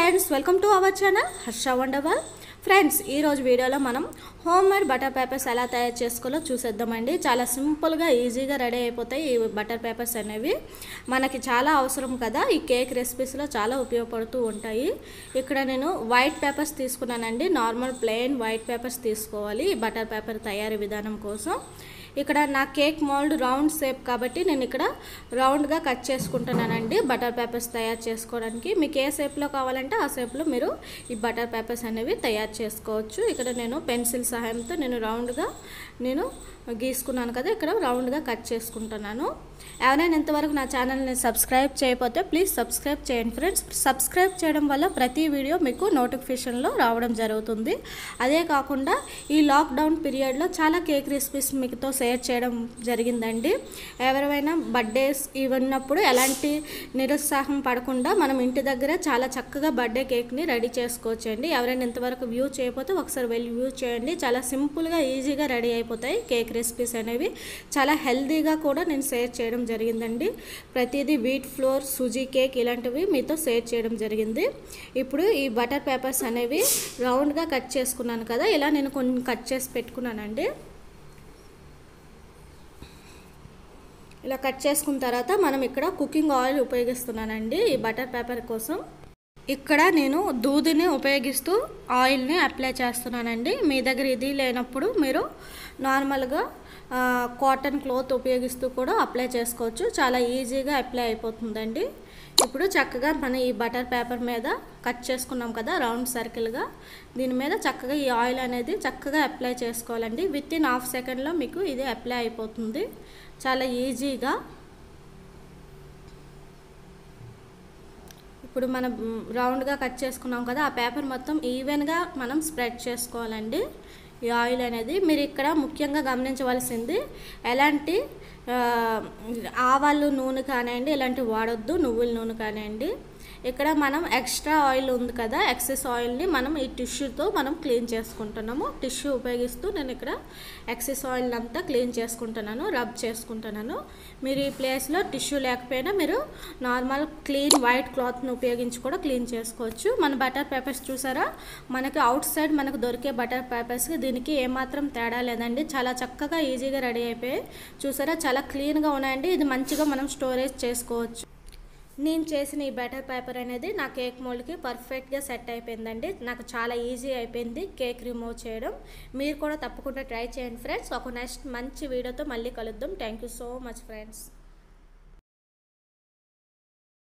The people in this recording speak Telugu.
friends welcome to our channel Harsha wonderful friends ఈరోజు వీడియోలో మనం హోమ్ మేడ్ బటర్ పేపర్స్ ఎలా తయారు చేసుకోవాలో చూసేద్దామండి చాలా సింపుల్గా ఈజీగా రెడీ అయిపోతాయి ఈ బటర్ పేపర్స్ అనేవి మనకి చాలా అవసరం కదా ఈ కేక్ రెసిపీస్లో చాలా ఉపయోగపడుతూ ఉంటాయి ఇక్కడ నేను వైట్ పేపర్స్ తీసుకున్నానండి నార్మల్ ప్లెయిన్ వైట్ పేపర్స్ తీసుకోవాలి ఈ బటర్ పేపర్ తయారీ విధానం కోసం ఇక్కడ నా కేక్ మోల్డ్ రౌండ్ షేప్ కాబట్టి నేను ఇక్కడ రౌండ్గా కట్ చేసుకుంటున్నానండి బటర్ పేపర్స్ తయారు చేసుకోవడానికి మీకు ఏ షేప్లో కావాలంటే ఆ షేప్లో మీరు ఈ బటర్ పేపర్స్ అనేవి తయారు చేసుకోవచ్చు ఇక్కడ నేను పెన్సిల్ సహాయంతో నేను రౌండ్గా నేను గీసుకున్నాను కదా ఇక్కడ రౌండ్గా కట్ చేసుకుంటున్నాను ఎవరైనా ఇంతవరకు నా ఛానల్ని సబ్స్క్రైబ్ చేయకపోతే ప్లీజ్ సబ్స్క్రైబ్ చేయండి ఫ్రెండ్స్ సబ్స్క్రైబ్ చేయడం వల్ల ప్రతి వీడియో మీకు నోటిఫికేషన్లో రావడం జరుగుతుంది అదే కాకుండా ఈ లాక్డౌన్ పీరియడ్లో చాలా కేక్ రెసిపీస్ మీతో షేర్ చేయడం జరిగిందండి ఎవరైనా బర్త్డేస్ ఇవన్నప్పుడు ఎలాంటి నిరుత్సాహం పడకుండా మనం ఇంటి దగ్గర చాలా చక్కగా బర్త్డే కేక్ని రెడీ చేసుకోవచ్చు అండి ఎవరైనా ఇంతవరకు వ్యూ చేయకపోతే ఒకసారి వెళ్ళి వ్యూ చేయండి చాలా సింపుల్గా ఈజీగా రెడీ అయిపోతాయి కేక్ రెసిపీస్ అనేవి చాలా హెల్తీగా కూడా నేను షేర్ చేయడం జరిగిందండి ప్రతిదీ వీట్ ఫ్లోర్ సుజీ కేక్ ఇలాంటివి మీతో షేర్ చేయడం జరిగింది ఇప్పుడు ఈ బటర్ పేపర్స్ అనేవి రౌండ్గా కట్ చేసుకున్నాను కదా ఇలా నేను కొన్ని కట్ చేసి పెట్టుకున్నానండి ఇలా కట్ చేసుకున్న తర్వాత మనం ఇక్కడ కుకింగ్ ఆయిల్ ఉపయోగిస్తున్నానండి ఈ బటర్ పేపర్ కోసం ఇక్కడ నేను దూదిని ఉపయోగిస్తూ ఆయిల్ని అప్లై చేస్తున్నానండి మీ దగ్గర ఇది లేనప్పుడు మీరు నార్మల్గా కాటన్ క్లాత్ ఉపయోగిస్తూ కూడా అప్లై చేసుకోవచ్చు చాలా ఈజీగా అప్లై అయిపోతుందండి ఇప్పుడు చక్కగా మన ఈ బటర్ పేపర్ మీద కట్ చేసుకున్నాం కదా రౌండ్ సర్కిల్గా దీని మీద చక్కగా ఈ ఆయిల్ అనేది చక్కగా అప్లై చేసుకోవాలండి విత్ ఇన్ హాఫ్ సెకండ్లో మీకు ఇది అప్లై అయిపోతుంది చాలా ఈజీగా ఇప్పుడు మనం రౌండ్గా కట్ చేసుకున్నాం కదా ఆ పేపర్ మొత్తం ఈవెన్గా మనం స్ప్రెడ్ చేసుకోవాలండి ఈ ఆయిల్ అనేది మీరు ఇక్కడ ముఖ్యంగా గమనించవలసింది ఎలాంటి ఆవాలు నూనె కానివ్వండి ఇలాంటివి వాడొద్దు నువ్వుల నూనె కానివ్వండి ఇక్కడ మనం ఎక్స్ట్రా ఆయిల్ ఉంది కదా ఎక్సెస్ ఆయిల్ని మనం ఈ టిష్యూతో మనం క్లీన్ చేసుకుంటున్నాము టిష్యూ ఉపయోగిస్తూ నేను ఇక్కడ ఎక్సెస్ ఆయిల్ అంతా క్లీన్ చేసుకుంటున్నాను రబ్ చేసుకుంటున్నాను మీరు ఈ ప్లేస్లో టిష్యూ లేకపోయినా మీరు నార్మల్ క్లీన్ వైట్ క్లాత్ని ఉపయోగించి కూడా క్లీన్ చేసుకోవచ్చు మన బటర్ పేపర్స్ చూసారా మనకి అవుట్ సైడ్ మనకు దొరికే బటర్ పేపర్స్కి దీనికి ఏమాత్రం తేడా లేదండి చాలా చక్కగా ఈజీగా రెడీ అయిపోయాయి చూసారా చాలా క్లీన్గా ఉన్నాయండి ఇది మంచిగా మనం స్టోరేజ్ చేసుకోవచ్చు నేను చేసిన ఈ బటర్ పేపర్ అనేది నా కేక్ మోల్డ్కి పర్ఫెక్ట్గా సెట్ అయిపోయిందండి నాకు చాలా ఈజీ అయిపోయింది కేక్ రిమూవ్ చేయడం మీరు కూడా తప్పకుండా ట్రై చేయండి ఫ్రెండ్స్ ఒక నెక్స్ట్ మంచి వీడియోతో మళ్ళీ కలుద్దాం thank you so much friends